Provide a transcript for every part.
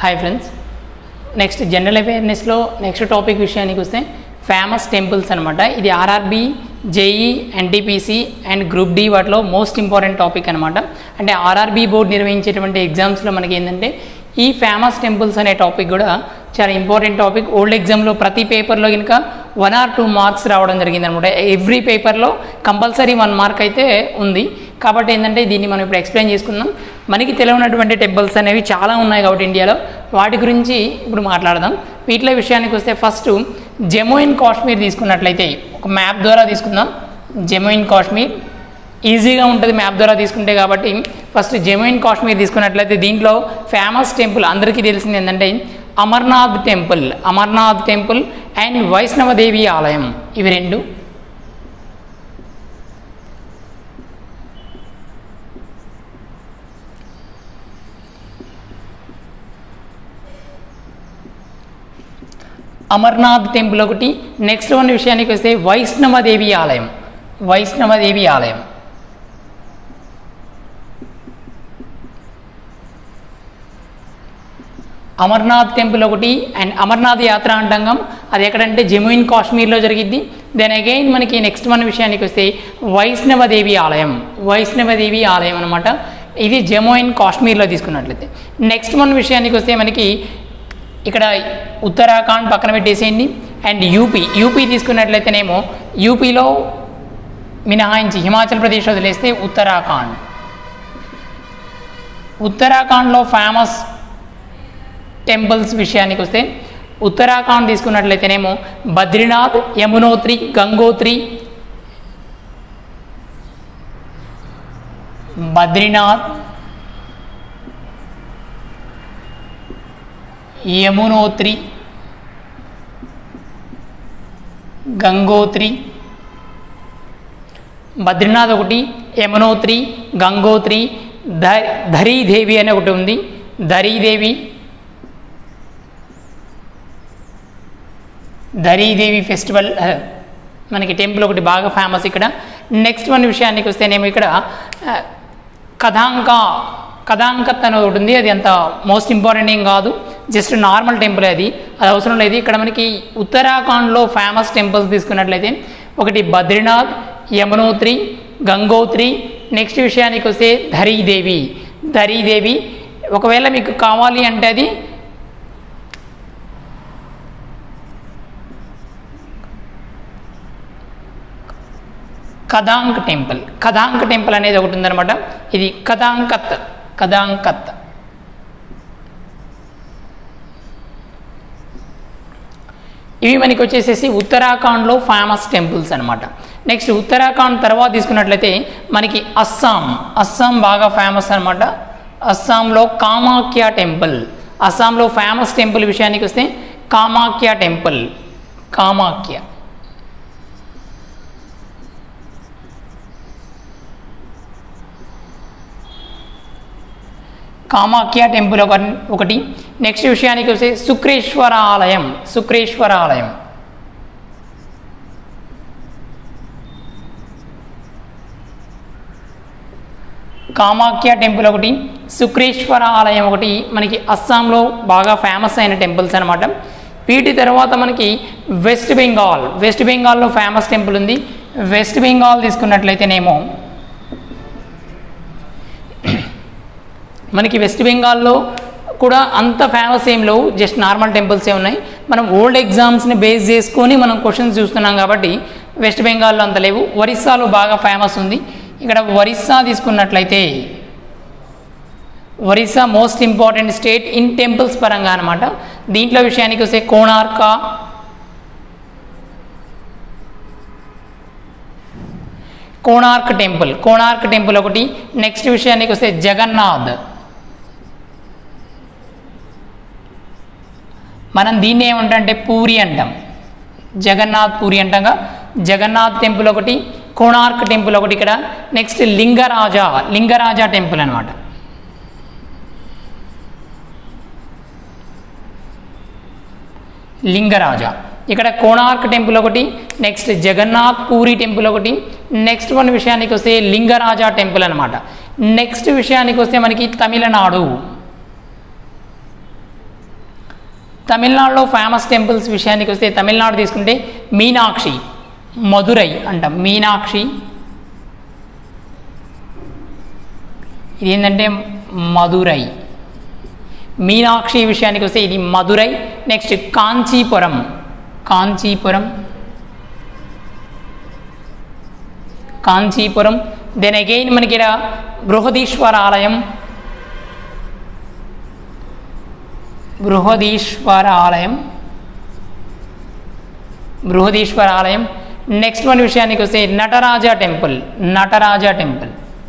hi friends next general అవేర్నెస్లో next topic విషయానికి వస్తే ఫేమస్ టెంపుల్స్ అనమాట ఇది RRB JE NTPC and group D వాటిలో మోస్ట్ ఇంపార్టెంట్ టాపిక్ అనమాట అంటే ఆర్ఆర్బి బోర్డు నిర్వహించేటువంటి ఎగ్జామ్స్లో మనకి ఏంటంటే ఈ ఫేమస్ టెంపుల్స్ అనే టాపిక్ కూడా చాలా ఇంపార్టెంట్ టాపిక్ ఓల్డ్ ఎగ్జామ్లో ప్రతి పేపర్లో కనుక వన్ ఆర్ టూ మార్క్స్ రావడం జరిగింది అనమాట ఎవ్రీ పేపర్లో కంపల్సరీ వన్ మార్క్ అయితే ఉంది కాబట్టి ఏంటంటే దీన్ని మనం ఇప్పుడు ఎక్స్ప్లెయిన్ చేసుకుందాం మనకి తెలియనటువంటి టెంపుల్స్ అనేవి చాలా ఉన్నాయి కాబట్టి ఇండియాలో వాటి గురించి ఇప్పుడు మాట్లాడదాం వీటిలో విషయానికి వస్తే ఫస్ట్ జమ్మూ అండ్ కాశ్మీర్ తీసుకున్నట్లయితే ఒక మ్యాప్ ద్వారా తీసుకుందాం జమ్మూ అండ్ కాశ్మీర్ ఈజీగా ఉంటుంది మ్యాప్ ద్వారా తీసుకుంటే కాబట్టి ఫస్ట్ జమ్మూ అండ్ కాశ్మీర్ తీసుకున్నట్లయితే దీంట్లో ఫేమస్ టెంపుల్ అందరికీ తెలిసింది ఏంటంటే Amarnath temple Amarnath temple and Vaishnavadevi ఆలయం ఇవి రెండు అమర్నాథ్ టెంపుల్ ఒకటి నెక్స్ట్ వన్ విషయానికి వస్తే వైష్ణవదేవి ఆలయం వైష్ణవదేవి ఆలయం అమర్నాథ్ టెంపుల్ ఒకటి అండ్ అమర్నాథ్ యాత్ర అంటాం అది ఎక్కడంటే జమ్మూ అండ్ కాశ్మీర్లో జరిగిద్ది దెన్ అగైన్ మనకి నెక్స్ట్ మన విషయానికి వస్తే వైష్ణవదేవి ఆలయం వైష్ణవదేవి ఆలయం అనమాట ఇది జమ్మూ అండ్ కాశ్మీర్లో తీసుకున్నట్లయితే నెక్స్ట్ మన విషయానికి వస్తే మనకి ఇక్కడ ఉత్తరాఖండ్ పక్కన పెట్టేసేయండి అండ్ యూపీ యూపీ తీసుకున్నట్లయితేనేమో యూపీలో మినహాయించి హిమాచల్ ప్రదేశ్ వదిలేస్తే ఉత్తరాఖండ్ ఉత్తరాఖండ్లో ఫేమస్ టెంపుల్స్ విషయానికి వస్తే ఉత్తరాఖండ్ తీసుకున్నట్లయితేనేమో బద్రీనాథ్ యమునోత్రి గంగోత్రి బద్రీనాథ్ యమునోత్రి గంగోత్రి బద్రీనాథ్ ఒకటి యమునోత్రి గంగోత్రి ధ ధరీదేవి అని ఒకటి ఉంది ధరీదేవి ధరీదేవి ఫెస్టివల్ మనకి టెంపుల్ ఒకటి బాగా ఫేమస్ ఇక్కడ నెక్స్ట్ వన్ విషయానికి వస్తేనేమో ఇక్కడ ఆ, కథాంక కథాంకత్ అని ఒకటి ఉంది అది అంత మోస్ట్ ఇంపార్టెంట్ ఏం కాదు జస్ట్ నార్మల్ టెంపుల్ అది అది అవసరం లేదు ఇక్కడ మనకి ఉత్తరాఖండ్లో ఫేమస్ టెంపుల్స్ తీసుకున్నట్లయితే ఒకటి బద్రీనాథ్ యమునోత్రి గంగోత్రి నెక్స్ట్ విషయానికి వస్తే ధరీదేవి ధరీదేవి ఒకవేళ మీకు కావాలి అంటే అది కదాంక్ టెంపుల్ కదాంక్ టెంపుల్ అనేది ఒకటి ఉందన్నమాట ఇది కదాంకత్ కదాంకత్ ఇవి మనకి వచ్చేసేసి ఉత్తరాఖండ్లో ఫేమస్ టెంపుల్స్ అనమాట నెక్స్ట్ ఉత్తరాఖండ్ తర్వాత తీసుకున్నట్లయితే మనకి అస్సాం అస్సాం బాగా ఫేమస్ అనమాట అస్సాంలో కామాఖ్య టెంపుల్ అస్సాంలో ఫేమస్ టెంపుల్ విషయానికి వస్తే కామాఖ్య టెంపుల్ కామాఖ్య కామాఖ్య టెంపుల్ ఒక ఒకటి నెక్స్ట్ విషయానికి వస్తే శుక్రేశ్వర ఆలయం శుక్రేశ్వర ఆలయం కామాఖ్య టెంపుల్ ఒకటి శుక్రేశ్వర ఆలయం ఒకటి మనకి అస్సాంలో బాగా ఫేమస్ అయిన టెంపుల్స్ అనమాట వీటి తర్వాత మనకి వెస్ట్ బెంగాల్ వెస్ట్ బెంగాల్లో ఫేమస్ టెంపుల్ ఉంది వెస్ట్ బెంగాల్ తీసుకున్నట్లయితేనేమో మనకి వెస్ట్ బెంగాల్లో కూడా అంత ఫేమస్ ఏం లేవు జస్ట్ నార్మల్ టెంపుల్సే ఉన్నాయి మనం ఓల్డ్ ఎగ్జామ్స్ని బేస్ చేసుకొని మనం క్వశ్చన్స్ చూస్తున్నాం కాబట్టి వెస్ట్ బెంగాల్లో అంత లేవు ఒరిస్సాలో బాగా ఫేమస్ ఉంది ఇక్కడ ఒరిస్సా తీసుకున్నట్లయితే Orissa most important state in temples పరంగా అనమాట దీంట్లో విషయానికి వస్తే కోణార్క కోణార్క్ టెంపుల్ కోణార్క్ టెంపుల్ ఒకటి నెక్స్ట్ విషయానికి వస్తే జగన్నాథ్ మనం దీన్ని ఏమంటే పూరి అంటాం జగన్నాథ్ పూరి అంటాగా జగన్నాథ్ టెంపుల్ ఒకటి కోణార్క్ టెంపుల్ ఒకటి ఇక్కడ నెక్స్ట్ లింగరాజా లింగరాజా టెంపుల్ అనమాట లింగరాజ ఇక్కడ కోణార్క్ టెంపుల్ ఒకటి నెక్స్ట్ జగన్నాథ్ పూరి టెంపుల్ ఒకటి నెక్స్ట్ వన్ విషయానికి వస్తే లింగరాజా టెంపుల్ అనమాట నెక్స్ట్ విషయానికి వస్తే మనకి తమిళనాడు తమిళనాడులో ఫేమస్ టెంపుల్స్ విషయానికి వస్తే తమిళనాడు తీసుకుంటే మీనాక్షి మధురై అంటాం మీనాక్షి ఇది ఏంటంటే మధురై మీనాక్షి విషయానికి వస్తే ఇది Madurai next Kanchipuram Kanchipuram Kanchipuram then again మనకి ఇక్కడ బృహదీశ్వర ఆలయం బృహదీశ్వర ఆలయం బృహదీశ్వర ఆలయం నెక్స్ట్ వన్ విషయానికి వస్తే Nataraja temple Nataraja temple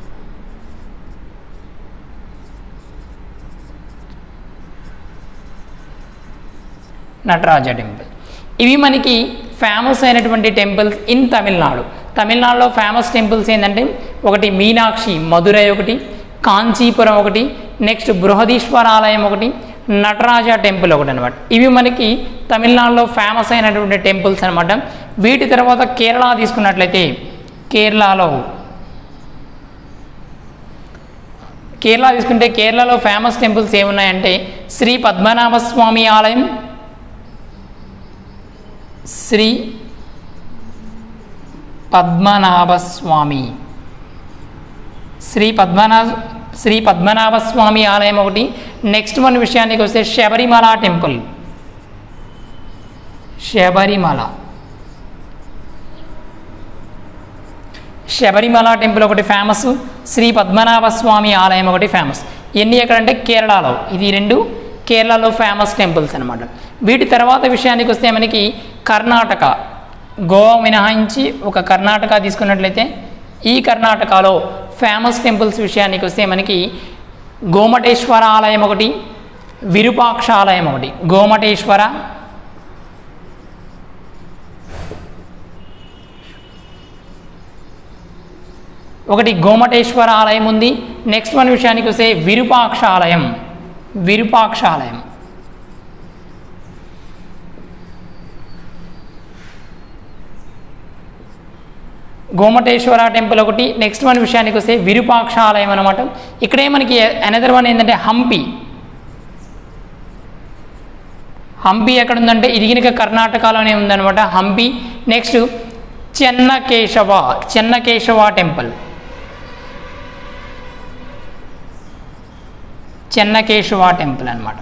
Nataraja temple ఇవి మనకి ఫేమస్ అయినటువంటి టెంపుల్స్ ఇన్ తమిళనాడు తమిళనాడులో ఫేమస్ టెంపుల్స్ ఏంటంటే ఒకటి మీనాక్షి మధురై ఒకటి కాంచీపురం ఒకటి నెక్స్ట్ బృహదీశ్వర ఆలయం ఒకటి నటరాజ టెంపుల్ ఒకటి అనమాట ఇవి మనకి తమిళనాడులో ఫేమస్ అయినటువంటి టెంపుల్స్ అనమాట వీటి తర్వాత కేరళ తీసుకున్నట్లయితే కేరళలో కేరళ తీసుకుంటే కేరళలో ఫేమస్ టెంపుల్స్ ఏమున్నాయంటే శ్రీ పద్మనాభ స్వామి ఆలయం శ్రీ పద్మనాభస్వామి శ్రీ పద్మనాభ శ్రీ పద్మనాభస్వామి ఆలయం ఒకటి నెక్స్ట్ మన విషయానికి వస్తే శబరిమల టెంపుల్ శబరిమల శబరిమల టెంపుల్ ఒకటి ఫేమస్ శ్రీ పద్మనాభ స్వామి ఆలయం ఒకటి ఫేమస్ ఎన్ని ఎక్కడంటే కేరళలో ఇది రెండు కేరళలో ఫేమస్ టెంపుల్స్ అనమాట వీటి తర్వాత విషయానికి వస్తే మనకి కర్ణాటక గోవా మినహాయించి ఒక కర్ణాటక తీసుకున్నట్లయితే ఈ కర్ణాటకలో ఫేమస్ టెంపుల్స్ విషయానికి వస్తే మనకి గోమటేశ్వర ఆలయం ఒకటి విరూపాక్ష ఆలయం ఒకటి గోమటేశ్వర ఒకటి గోమటేశ్వర ఆలయం ఉంది నెక్స్ట్ వన్ విషయానికి వస్తే విరూపాక్ష ఆలయం విరూపాక్ష ఆలయం గోమటేశ్వర టెంపుల్ ఒకటి నెక్స్ట్ వన్ విషయానికి వస్తే విరూపాక్ష ఆలయం అనమాట ఇక్కడే మనకి అనదర్ వన్ ఏంటంటే హంపి హంపి ఎక్కడ ఉందంటే ఇది కనుక కర్ణాటకలోనే ఉందన్నమాట Hampi next Chennakeshava Chennakeshava temple Chennakeshava temple అన్నమాట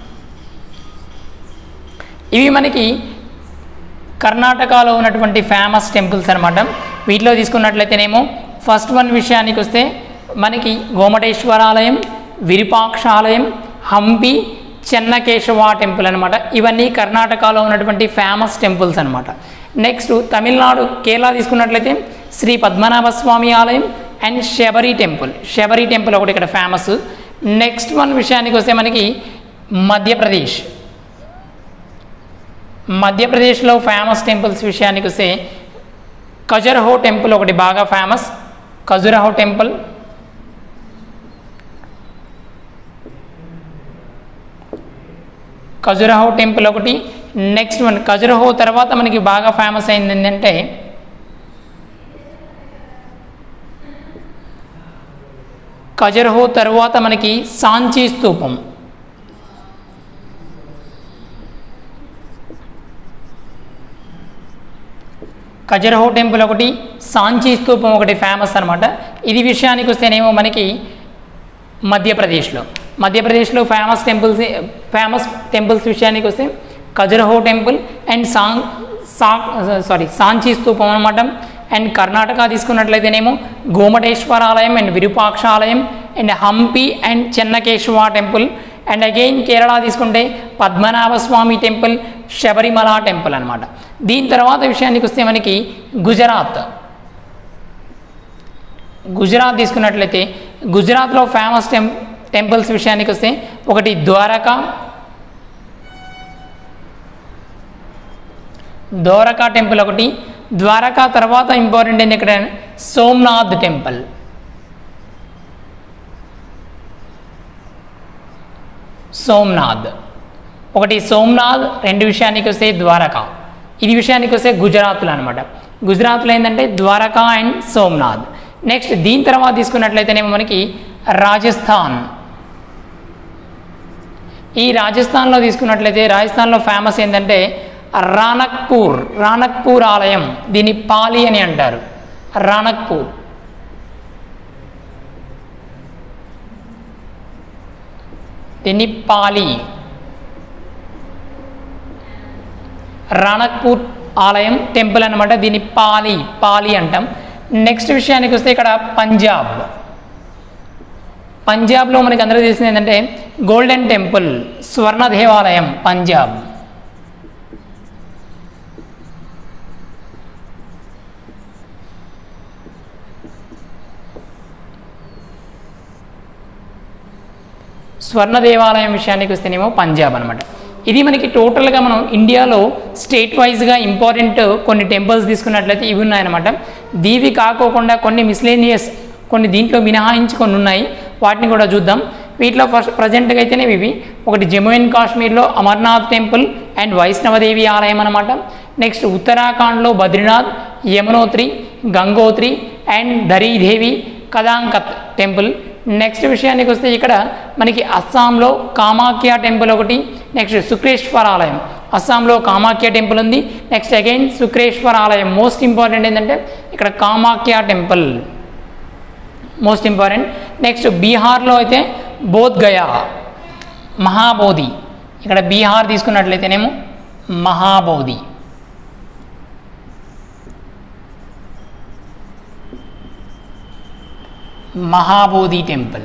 ఇవి మనకి కర్ణాటకలో ఉన్నటువంటి ఫేమస్ టెంపుల్స్ అనమాట వీటిలో తీసుకున్నట్లయితేనేమో ఫస్ట్ వన్ విషయానికి వస్తే మనకి గోమటేశ్వర ఆలయం విరూపాక్ష ఆలయం హంపి చెన్నకేశవ టెంపుల్ అనమాట ఇవన్నీ కర్ణాటకలో ఉన్నటువంటి ఫేమస్ టెంపుల్స్ అనమాట నెక్స్ట్ తమిళనాడు కేరళ తీసుకున్నట్లయితే శ్రీ పద్మనాభ స్వామి ఆలయం and Sabari temple Sabari temple ఒకటి ఇక్కడ ఫేమస్ నెక్స్ట్ వన్ విషయానికి వస్తే మనకి మధ్యప్రదేశ్ మధ్యప్రదేశ్లో ఫేమస్ టెంపుల్స్ విషయానికి వస్తే ఖజురహో టెంపుల్ ఒకటి బాగా famous Khajuraho temple Khajuraho temple ఒకటి నెక్స్ట్ వన్ ఖజురహో తర్వాత మనకి బాగా ఫేమస్ అయింది ఏంటంటే ఖజురహో తర్వాత మనకి సాంచీ స్తూపం ఖజురహో టెంపుల్ ఒకటి సాంచీ స్తూపం ఒకటి ఫేమస్ అనమాట ఇది విషయానికి వస్తేనేమో మనకి మధ్యప్రదేశ్లో మధ్యప్రదేశ్లో ఫేమస్ టెంపుల్స్ ఫేమస్ టెంపుల్స్ విషయానికి వస్తే ఖజురహో టెంపుల్ అండ్ సాంగ్ సా సారీ సాంచీ స్తూపం అనమాట అండ్ కర్ణాటక తీసుకున్నట్లయితేనేమో గోమటేశ్వర ఆలయం అండ్ విరూపాక్ష ఆలయం and Hampi and Chennakeshava temple and again Kerala తీసుకుంటే పద్మనాభ స్వామి టెంపుల్ శబరిమల టెంపుల్ అనమాట దీని తర్వాత విషయానికి వస్తే మనకి గుజరాత్ గుజరాత్ తీసుకున్నట్లయితే గుజరాత్లో ఫేమస్ టెం టెంపుల్స్ విషయానికి వస్తే ఒకటి ద్వారకా ద్వారకా టెంపుల్ ఒకటి ద్వారకా తర్వాత ఇంపార్టెంట్ ఏంటి ఇక్కడ సోమ్నాథ్ టెంపుల్ సోమ్నాథ్ ఒకటి సోమ్నాథ్ రెండు విషయానికి వస్తే ద్వారకా ఇది విషయానికి వస్తే గుజరాత్లో అనమాట గుజరాత్లో ఏంటంటే ద్వారకా అండ్ సోమ్నాథ్ నెక్స్ట్ దీని తర్వాత తీసుకున్నట్లయితేనేమో మనకి రాజస్థాన్ ఈ రాజస్థాన్లో తీసుకున్నట్లయితే రాజస్థాన్లో ఫేమస్ ఏంటంటే రానక్పూర్ రానక్పూర్ ఆలయం దీన్ని పాలి అని అంటారు రానక్పూర్ దీన్ని పాలి రాణక్పూర్ ఆలయం టెంపుల్ అనమాట దీన్ని పాలి పాలి అంటాం నెక్స్ట్ విషయానికి వస్తే ఇక్కడ పంజాబ్ పంజాబ్లో మనకి అందరూ తెలిసింది ఏంటంటే గోల్డెన్ టెంపుల్ స్వర్ణ దేవాలయం పంజాబ్ స్వర్ణ దేవాలయం విషయానికి వస్తేనేమో పంజాబ్ అనమాట ఇది మనకి టోటల్గా మనం ఇండియాలో స్టేట్ వైజ్గా ఇంపార్టెంట్ కొన్ని టెంపుల్స్ తీసుకున్నట్లయితే ఇవి ఉన్నాయన్నమాట దీవి కాకోకుండా కొన్ని మిస్లేనియస్ కొన్ని దీంట్లో మినహాయించి కొన్ని ఉన్నాయి వాటిని కూడా చూద్దాం వీటిలో ఫస్ట్ ప్రజెంట్గా అయితేనే ఇవి ఒకటి జమ్మూ అండ్ కాశ్మీర్లో అమర్నాథ్ టెంపుల్ అండ్ వైష్ణవదేవి ఆలయం అనమాట నెక్స్ట్ ఉత్తరాఖండ్లో బద్రీనాథ్ యమునోత్రి గంగోత్రి అండ్ ధరీదేవి కదాంకత్ టెంపుల్ నెక్స్ట్ విషయానికి వస్తే ఇక్కడ మనకి అస్సాంలో కామాఖ్య టెంపుల్ ఒకటి నెక్స్ట్ శుక్రేశ్వర ఆలయం అస్సాంలో కామాఖ్య టెంపుల్ ఉంది నెక్స్ట్ అగైన్ శుక్రేశ్వర ఆలయం మోస్ట్ ఇంపార్టెంట్ ఏంటంటే ఇక్కడ Kamakhya temple most important next బీహార్లో అయితే బోధ్గయా మహాబోధి ఇక్కడ బీహార్ తీసుకున్నట్లయితేనేమో మహాబోధి మహాబోధి టెంపుల్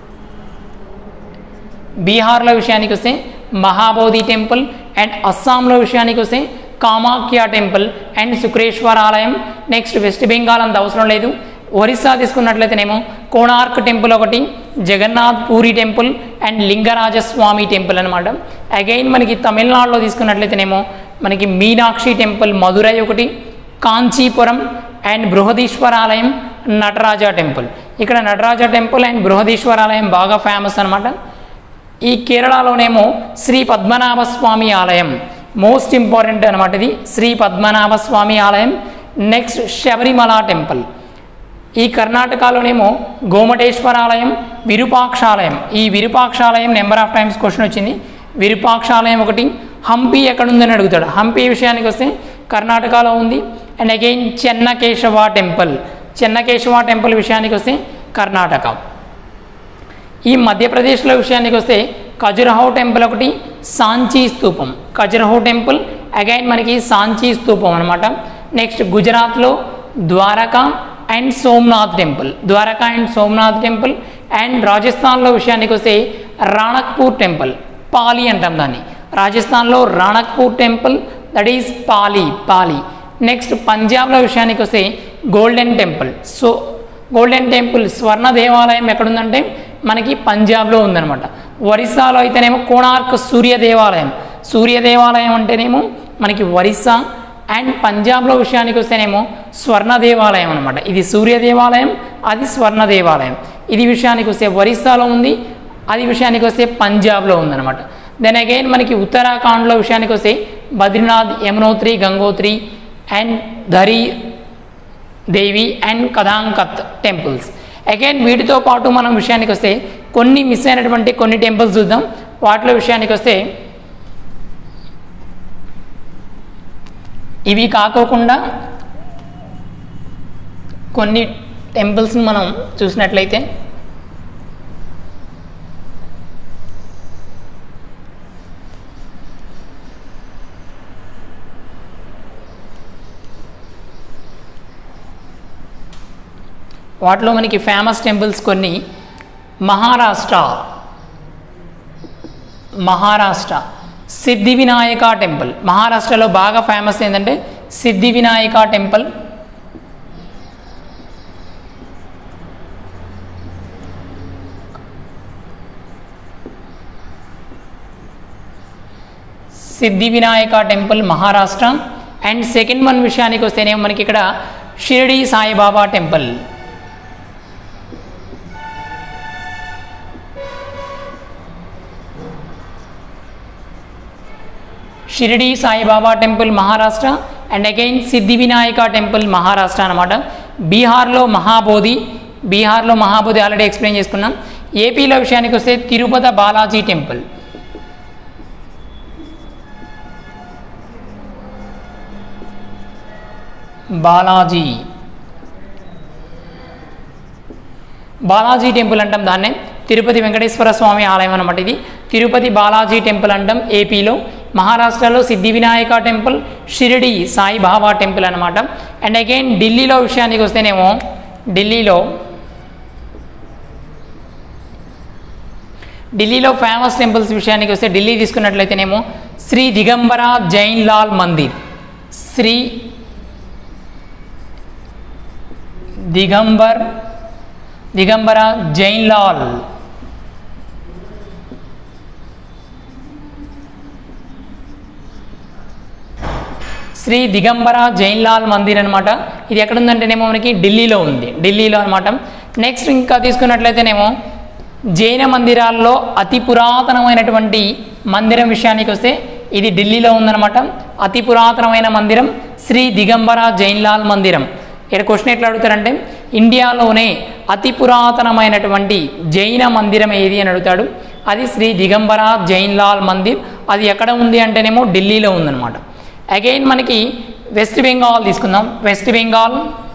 బీహార్లో విషయానికి వస్తే మహాబోధి టెంపుల్ అండ్ అస్సాంలో విషయానికి వస్తే కామాఖ్య టెంపుల్ అండ్ శుక్రేశ్వర ఆలయం నెక్స్ట్ వెస్ట్ బెంగాల్ అంత అవసరం లేదు ఒరిస్సా తీసుకున్నట్లయితేనేమో కోణార్క్ టెంపుల్ ఒకటి Jagannath Puri temple and Lingarajaswamy temple అనమాట అగైన్ మనకి తమిళనాడులో తీసుకున్నట్లయితేనేమో మనకి మీనాక్షి టెంపుల్ మధురై ఒకటి కాంచీపురం అండ్ బృహదీశ్వర ఆలయం నటరాజ టెంపుల్ ఇక్కడ నటరాజ టెంపుల్ అండ్ బృహదీశ్వర ఆలయం బాగా ఫేమస్ అనమాట ఈ కేరళలోనేమో శ్రీ పద్మనాభ స్వామి ఆలయం మోస్ట్ ఇంపార్టెంట్ అనమాట ఇది శ్రీ పద్మనాభ స్వామి ఆలయం నెక్స్ట్ శబరిమల టెంపుల్ ఈ కర్ణాటకలోనేమో గోమటేశ్వర ఆలయం విరూపాక్షాలయం ఈ విరూపాక్షాలయం నెంబర్ ఆఫ్ టైమ్స్ క్వశ్చన్ వచ్చింది విరూపాక్షాలయం ఒకటి హంపి ఎక్కడుందని అడుగుతాడు హంపి విషయానికి వస్తే కర్ణాటకలో ఉంది and again Chennakeshava temple Chennakeshava temple విషయానికి వస్తే కర్ణాటక ఈ మధ్యప్రదేశ్లో విషయానికి వస్తే ఖజురహో టెంపుల్ ఒకటి సాంచీ స్తూపం ఖజురహో టెంపుల్ అగైన్ మనకి సాంచీ స్తూపం అనమాట నెక్స్ట్ గుజరాత్లో Dwarka and Somnath temple Dwarka and Somnath temple and రాజస్థాన్లో విషయానికి వస్తే రాణక్పూర్ టెంపుల్ పాలి అంటాం దాన్ని రాజస్థాన్లో రాణక్పూర్ టెంపుల్ దట్ ఈస్ పాలి పాలి నెక్స్ట్ పంజాబ్లో విషయానికి వస్తే golden temple so golden temple స్వర్ణ దేవాలయం ఎక్కడుందంటే మనకి పంజాబ్లో ఉందన్నమాట ఒరిస్సాలో అయితేనేమో కోణార్క్ సూర్య దేవాలయం సూర్య దేవాలయం అంటేనేమో మనకి ఒరిస్సా అండ్ పంజాబ్లో విషయానికి వస్తేనేమో స్వర్ణ దేవాలయం అనమాట ఇది సూర్య దేవాలయం అది స్వర్ణ దేవాలయం ఇది విషయానికి వస్తే ఒరిస్సాలో ఉంది అది విషయానికి వస్తే పంజాబ్లో ఉందన్నమాట దెన్ అగైన్ మనకి ఉత్తరాఖండ్లో విషయానికి వస్తే బద్రీనాథ్ యమునోత్రి గంగోత్రి అండ్ ధరి దేవి అండ్ కథాంకత్ టెంపుల్స్ అగైన్ వీటితో పాటు మనం విషయానికి వస్తే కొన్ని మిస్ అయినటువంటి కొన్ని టెంపుల్స్ చూద్దాం వాటిలో విషయానికి వస్తే ఇవి కాకోకుండా కొన్ని టెంపుల్స్ని మనం చూసినట్లయితే వాటిలో మనకి ఫేమస్ టెంపుల్స్ కొన్ని మహారాష్ట్ర మహారాష్ట్ర సిద్ధి వినాయక టెంపుల్ మహారాష్ట్రలో బాగా ఫేమస్ ఏంటంటే సిద్ధి Vinayaka temple Siddhi Vinayaka temple Maharashtra and second one విషయానికి వస్తేనేమో మనకి ఇక్కడ Shirdi Sai Baba temple Shirdi Sai Baba temple Maharashtra and again Siddhi Vinayaka temple Maharashtra అనమాట బీహార్లో మహాబోధి బీహార్లో మహాబోధి ఆల్రెడీ ఎక్స్ప్లెయిన్ చేసుకున్నాం ఏపీలో విషయానికి వస్తే తిరుపతి బాలాజీ టెంపుల్ బాలాజీ బాలాజీ టెంపుల్ అంటాం దాన్నే తిరుపతి వెంకటేశ్వర స్వామి ఆలయం అనమాట ఇది తిరుపతి బాలాజీ టెంపుల్ అంటాం ఏపీలో మహారాష్ట్రలో సిద్ధి వినాయక టెంపుల్ షిరిడి సాయిబాబా టెంపుల్ అనమాట అండ్ అగైన్ ఢిల్లీలో విషయానికి వస్తేనేమో ఢిల్లీలో ఢిల్లీలో ఫేమస్ టెంపుల్స్ విషయానికి వస్తే ఢిల్లీ తీసుకున్నట్లయితేనేమో శ్రీ దిగంబర జైన్ లాల్ మందిర్ శ్రీ దిగంబర్ దిగంబర జైన్ లాల్ శ్రీ దిగంబర జైన్ లాల్ మందిర్ అనమాట ఇది ఎక్కడ ఉందంటేనేమో మనకి ఢిల్లీలో ఉంది ఢిల్లీలో అనమాట నెక్స్ట్ ఇంకా తీసుకున్నట్లయితేనేమో జైన మందిరాల్లో అతి పురాతనమైనటువంటి మందిరం విషయానికి వస్తే ఇది ఢిల్లీలో ఉందన్నమాట అతి పురాతనమైన మందిరం శ్రీ దిగంబర జైన్ లాల్ మందిరం ఇక్కడ క్వశ్చన్ ఎట్లా అడుగుతారంటే ఇండియాలోనే అతి పురాతనమైనటువంటి జైన మందిరం ఏది అని అడుగుతాడు అది శ్రీ దిగంబర జైన్ లాల్ మందిర్ అది ఎక్కడ ఉంది అంటేనేమో ఢిల్లీలో ఉందన్నమాట అగైన్ మనకి వెస్ట్ బెంగాల్ తీసుకుందాం వెస్ట్ బెంగాల్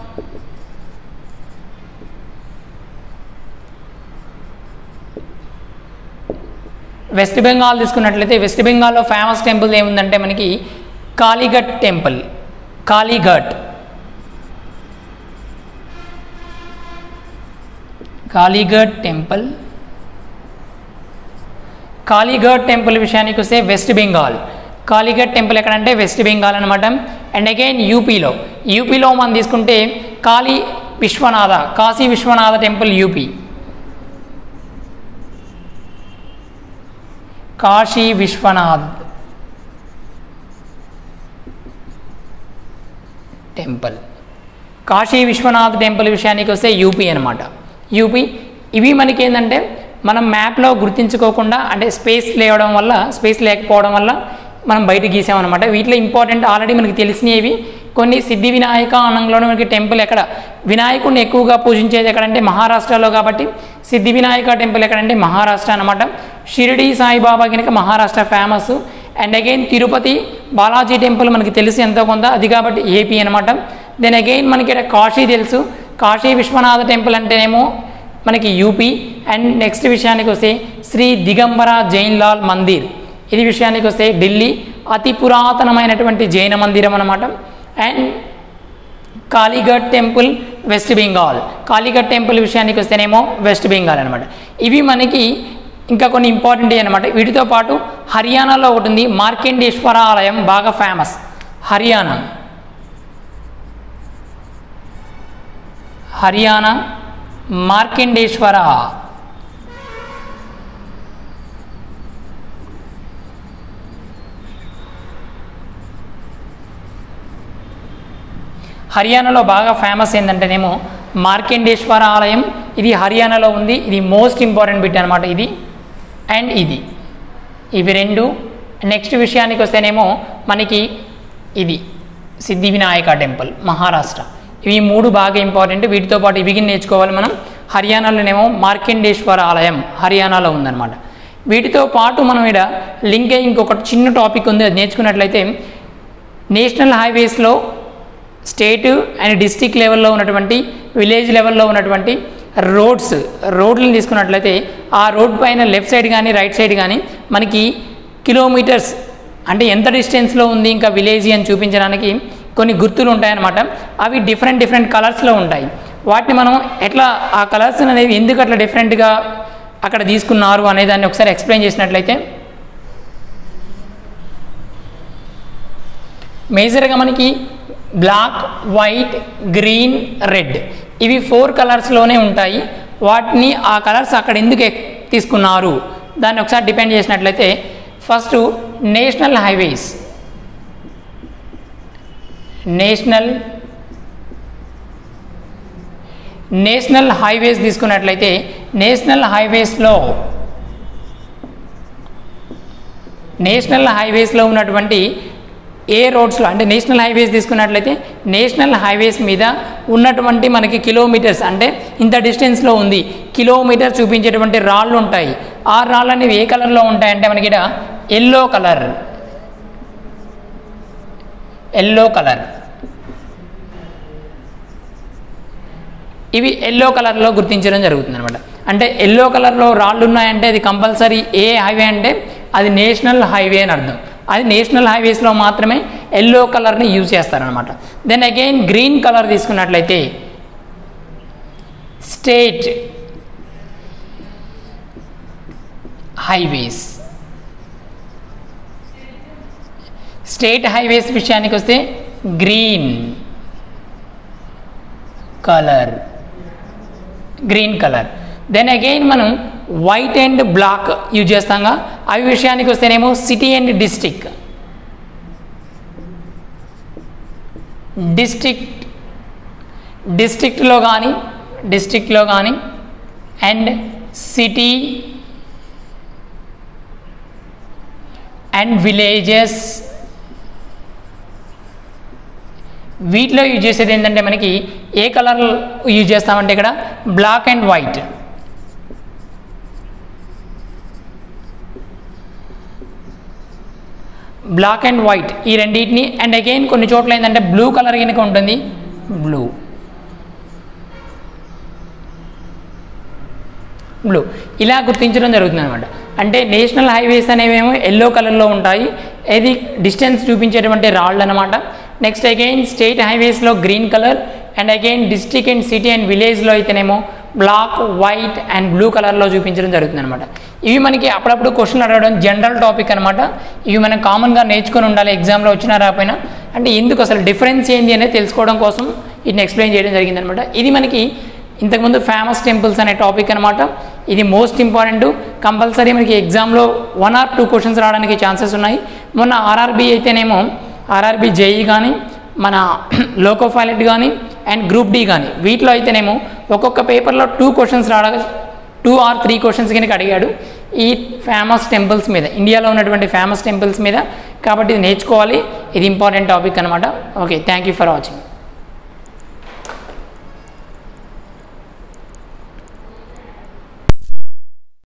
వెస్ట్ బెంగాల్ తీసుకున్నట్లయితే వెస్ట్ బెంగాల్లో ఫేమస్ టెంపుల్ ఏముందంటే మనకి Kalighat temple Kalighat Kalighat temple Kalighat temple విషయానికి వస్తే వెస్ట్ బెంగాల్ కాళీఘట్ టెంపుల్ ఎక్కడంటే వెస్ట్ బెంగాల్ అనమాట అండ్ అగైన్ యూపీలో యూపీలో మనం తీసుకుంటే Kali Vishwanatha Kashi Vishwanatha temple UP Kashi Vishwanath temple Kashi Vishwanath temple విషయానికి వస్తే యూపీ అనమాట యూపీ ఇవి మనకి ఏంటంటే మనం మ్యాప్లో గుర్తించుకోకుండా అంటే స్పేస్ లేవడం వల్ల స్పేస్ లేకపోవడం వల్ల మనం బయట గీసామన్నమాట వీటిలో ఇంపార్టెంట్ ఆల్రెడీ మనకి తెలిసినవి కొన్ని సిద్ధి వినాయక అనంలోనే మనకి టెంపుల్ ఎక్కడ వినాయకుడిని ఎక్కువగా పూజించేది ఎక్కడంటే మహారాష్ట్రలో కాబట్టి సిద్ధి వినాయక టెంపుల్ ఎక్కడంటే మహారాష్ట్ర అనమాట షిరిడి సాయిబాబా కనుక Maharashtra famous and again Tirupati Balaji temple మనకి తెలిసి ఎంతో కొంత అది కాబట్టి ఏపీ అనమాట దెన్ అగైన్ మనకి ఇక్కడ కాశీ తెలుసు కాశీ విశ్వనాథ టెంపుల్ అంటేనేమో మనకి యూపీ అండ్ నెక్స్ట్ విషయానికి వస్తే శ్రీ దిగంబర జైన్ లాల్ మందిర్ ఇది విషయానికి వస్తే ఢిల్లీ అతి పురాతనమైనటువంటి జైన మందిరం అనమాట and Kalighat temple West Bengal Kalighat temple విషయానికి వస్తేనేమో వెస్ట్ బెంగాల్ అనమాట ఇవి మనకి ఇంకా కొన్ని ఇంపార్టెంట్ అనమాట వీటితో పాటు హర్యానాలో ఒకటి ఉంది మార్కండేశ్వర ఆలయం బాగా ఫేమస్ హర్యానా హర్యానా మార్కండేశ్వర హర్యానాలో బాగా ఫేమస్ ఏంటంటేనేమో మార్కండేశ్వర ఆలయం ఇది హర్యానాలో ఉంది ఇది మోస్ట్ ఇంపార్టెంట్ బిట్ అనమాట ఇది అండ్ ఇది ఇవి రెండు నెక్స్ట్ విషయానికి వస్తేనేమో మనకి ఇది సిద్ధి వినాయక టెంపుల్ మహారాష్ట్ర ఇవి మూడు బాగా ఇంపార్టెంట్ వీటితో పాటు ఇవి గిన్నె నేర్చుకోవాలి మనం హర్యానాలోనేమో మార్కండేశ్వర ఆలయం హర్యానాలో ఉందన్నమాట వీటితో పాటు మనం ఇక్కడ లింక్ అయ్యి ఇంకొక చిన్న టాపిక్ ఉంది అది నేర్చుకున్నట్లయితే నేషనల్ హైవేస్లో స్టేట్ అండ్ డిస్టిక్ లెవెల్లో ఉన్నటువంటి విలేజ్ లెవెల్లో ఉన్నటువంటి రోడ్స్ రోడ్లను తీసుకున్నట్లయితే ఆ రోడ్ పైన లెఫ్ట్ సైడ్ కానీ రైట్ సైడ్ కానీ మనకి కిలోమీటర్స్ అంటే ఎంత డిస్టెన్స్లో ఉంది ఇంకా విలేజ్ అని చూపించడానికి కొన్ని గుర్తులు ఉంటాయన్నమాట అవి డిఫరెంట్ డిఫరెంట్ కలర్స్లో ఉంటాయి వాటిని మనం ఎట్లా ఆ కలర్స్ అనేవి ఎందుకు అట్లా డిఫరెంట్గా అక్కడ తీసుకున్నారు అనే దాన్ని ఒకసారి ఎక్స్ప్లెయిన్ చేసినట్లయితే మేజర్గా మనకి బ్లాక్ వైట్ గ్రీన్ రెడ్ ఇవి ఫోర్ కలర్స్లోనే ఉంటాయి వాటిని ఆ కలర్స్ అక్కడ ఎందుకు ఎక్- తీసుకున్నారు దాన్ని ఒకసారి డిపెండ్ చేసినట్లయితే first national highways national national highways తీసుకున్నట్లయితే నేషనల్ హైవేస్లో నేషనల్ హైవేస్లో ఉన్నటువంటి ఏ రోడ్స్లో అంటే నేషనల్ హైవేస్ తీసుకున్నట్లయితే నేషనల్ హైవేస్ మీద ఉన్నటువంటి మనకి కిలోమీటర్స్ అంటే ఇంత డిస్టెన్స్లో ఉంది కిలోమీటర్ చూపించేటువంటి రాళ్ళు ఉంటాయి ఆ రాళ్ళు అనేవి ఏ కలర్లో ఉంటాయంటే మనకి ఇక్కడ ఎల్లో కలర్ ఎల్లో కలర్ ఇవి ఎల్లో కలర్లో గుర్తించడం జరుగుతుంది అనమాట అంటే ఎల్లో కలర్లో రాళ్ళు ఉన్నాయంటే అది కంపల్సరీ ఏ హైవే అంటే అది నేషనల్ హైవే అని అర్థం అది నేషనల్ హైవేస్లో మాత్రమే ఎల్లో కలర్ని యూజ్ చేస్తారనమాట దెన్ అగైన్ గ్రీన్ కలర్ తీసుకున్నట్లయితే స్టేట్ హైవేస్ స్టేట్ హైవేస్ విషయానికి వస్తే green colour green colour then again మనం వైట్ అండ్ బ్లాక్ యూజ్ చేస్తాంగా అవి విషయానికి వస్తేనేమో సిటీ అండ్ డిస్టిక్ డిస్ట్రిక్ట్ డిస్ట్రిక్ట్లో కానీ డిస్ట్రిక్ట్లో కానీ అండ్ సిటీ అండ్ విలేజెస్ వీటిలో యూజ్ చేసేది ఏంటంటే మనకి ఏ కలర్ యూజ్ చేస్తామంటే ఇక్కడ black and white black and white ఈ రెండింటిని అండ్ అగైన్ కొన్ని చోట్ల ఏంటంటే బ్లూ కలర్ కనుక ఉంటుంది బ్లూ బ్లూ ఇలా గుర్తించడం జరుగుతుంది అనమాట అంటే నేషనల్ హైవేస్ అనేవేమో ఎల్లో కలర్లో ఉంటాయి ఇది డిస్టెన్స్ చూపించేటువంటి రాళ్ళు అనమాట నెక్స్ట్ అగైన్ స్టేట్ హైవేస్లో green colour and again district and city and విలేజ్లో అయితేనేమో బ్లాక్ వైట్ అండ్ బ్లూ కలర్లో చూపించడం జరుగుతుంది అనమాట ఇవి మనకి అప్పుడప్పుడు క్వశ్చన్లు అడగడం జనరల్ టాపిక్ అనమాట ఇవి మనం కామన్గా నేర్చుకొని ఉండాలి ఎగ్జామ్లో వచ్చినా రాకపోయినా అంటే ఎందుకు అసలు డిఫరెన్స్ ఏంటి అనేది తెలుసుకోవడం కోసం వీటిని ఎక్స్ప్లెయిన్ చేయడం జరిగింది అనమాట ఇది మనకి ఇంతకుముందు ఫేమస్ టెంపుల్స్ అనే టాపిక్ అనమాట ఇది మోస్ట్ ఇంపార్టెంట్ కంపల్సరీ మనకి ఎగ్జామ్లో వన్ ఆర్ టూ క్వశ్చన్స్ రావడానికి ఛాన్సెస్ ఉన్నాయి మొన్న ఆర్ఆర్బీ అయితేనేమో ఆర్ఆర్బీ జేఈ కానీ మన లోకో పైలట్ కానీ అండ్ గ్రూప్ డి కానీ వీటిలో అయితేనేమో ఒక్కొక్క పేపర్లో టూ క్వశ్చన్స్ రావడం టూ ఆర్ త్రీ క్వశ్చన్స్ కనుక అడిగాడు ఈ ఫేమస్ టెంపుల్స్ మీద ఇండియాలో ఉన్నటువంటి ఫేమస్ టెంపుల్స్ మీద కాబట్టి ఇది నేర్చుకోవాలి ఇది ఇంపార్టెంట్ టాపిక్ అనమాట okay thank you for watching